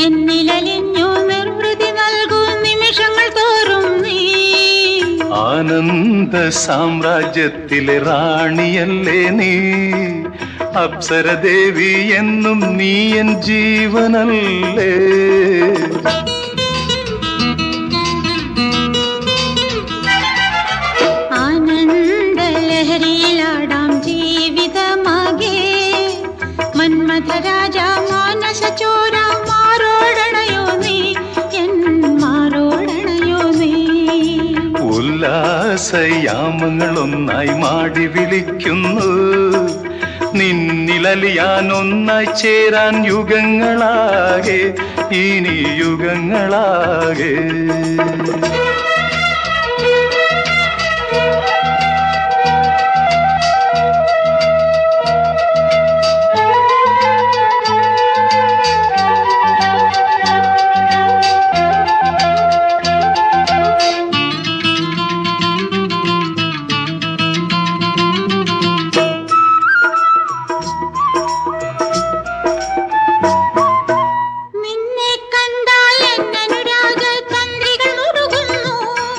എന്നിലലിഞ്ഞു നിർവൃതി നൽകൂ നിമിഷങ്ങൾ തോറും നീ ആനന്ദ സാമ്രാജ്യത്തിലെ റാണിയല്ലേ നീ അപ്സരദേവി എന്നും നീ എൻ ജീവനല്ലേ ആനന്ദലഹരിയിലാടാം ജീവിതമാകെ മന്മഥരാജ മാനസ ചോര മാറോടണയോ നീ എൻ മാറോടണയോ നീ ഉല്ലാസയാമങ്ങളൊന്നായി മാടി വിളിക്കുന്നു നിന്നിലലിയാൻ ഒന്നായി ചേരാൻ യുഗങ്ങളാകെ ഇനി യുഗങ്ങളാകെ നിന്നെ കണ്ടാൽ എന്നനുരാഗ തന്ത്രികൾ മുറുകുന്നു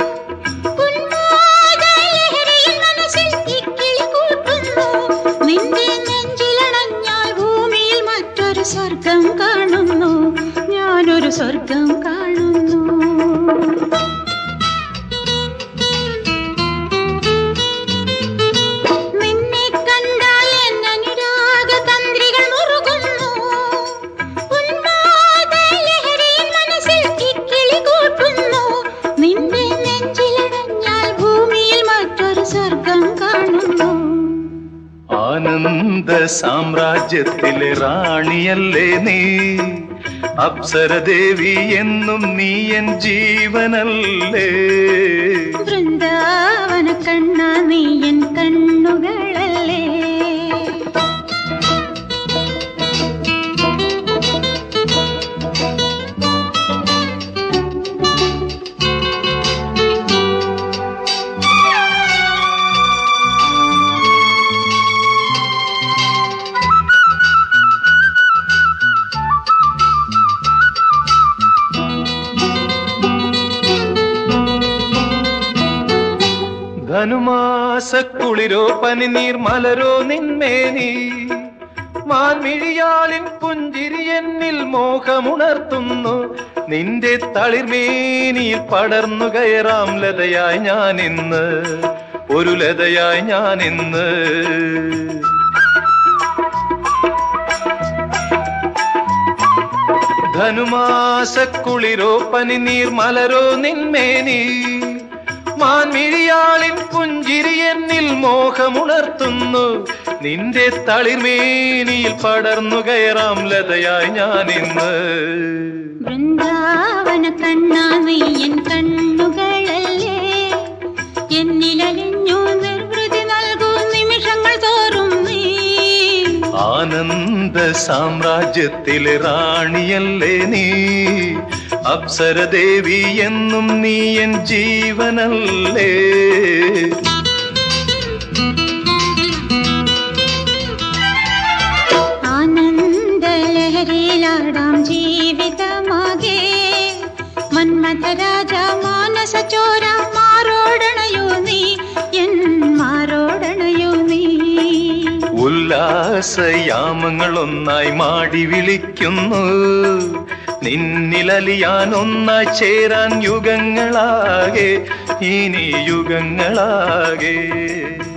ഉന്മാദലഹരിയിൽ മനസ്സിൽ ഇക്കിളി കൂട്ടുന്നു നിന്റെ നെഞ്ചിലണഞ്ഞാൽ ഭൂമിയിൽ മറ്റൊരു സ്വർഗം കാണുന്നു ഞാനൊരു സ്വർഗം കാണുന്നു നിന്നെ കണ്ടാൽ എന്നനുരാഗ തന്ത്രികൾ മുറുകുന്നു ഉന്മാദലഹരിയിൽ മനസ്സിൽ ഇക്കിളി കൂട്ടുന്നു നിന്റെ നെഞ്ചിലടഞ്ഞാൽ ഭൂമിയിൽ മറ്റൊരു സ്വർഗം കാണുന്നു ആനന്ദ സാമ്രാജ്യത്തിലെ റാണിയല്ലേ നീ അപ്സരദേവി എന്നും നീ എൻ ജീവനല്ലേ വൃന്ദാവന കണ്ണ നീ എൻ കണ്ണുകളല്ലേ ധനുമാസക്കുളിരോ പനിനീർ മലരോ നിന്മേനി മാൻമിഴിയാളിൻ പുഞ്ചിരി എന്നിൽ മോഹമുണർത്തുന്നു നിന്റെ തളിർമേനിയിൽ പടർന്നു കയറാം ലതയായി ഞാൻ ഇന്ന് ഒരു ലതയായി ഞാൻ ഇന്ന് ധനുമാസക്കുളിരോ പനിനീർ മലരോ നിന്മേനി മാൻമിഴിയാളിൻ പുഞ്ചിരി എന്നിൽ മോഹമുണർത്തുന്നു നിന്റെ തളിർമേനിയിൽ പടർന്നു കയറാം ലതയായി ഞാൻ ഇന്ന് വൃന്ദാവന കണ്ണ നീ എൻ കണ്ണുകളല്ലേ എന്നിലലിഞ്ഞു നിർവൃതി നൽകൂ നിമിഷങ്ങൾ തോറും നീ ആനന്ദ സാമ്രാജ്യത്തിലെ റാണിയല്ലേ നീ അപ്സരദേവി എന്നും നീ എൻ ജീവനല്ലേ ആനന്ദലഹരിയിലാടാം ജീവിതമാകെ മന്മഥരാജ മാനസ ചോര മാറോടണയോ നീ എൻ മാറോടണയോ നീ ഉല്ലാസയാമങ്ങളൊന്നായി മാടി വിളിക്കുന്നു നിന്നിലലിയാൻ ഒന്നായി ചേരാൻ യുഗങ്ങളാകെ ഇനി യുഗങ്ങളാകെ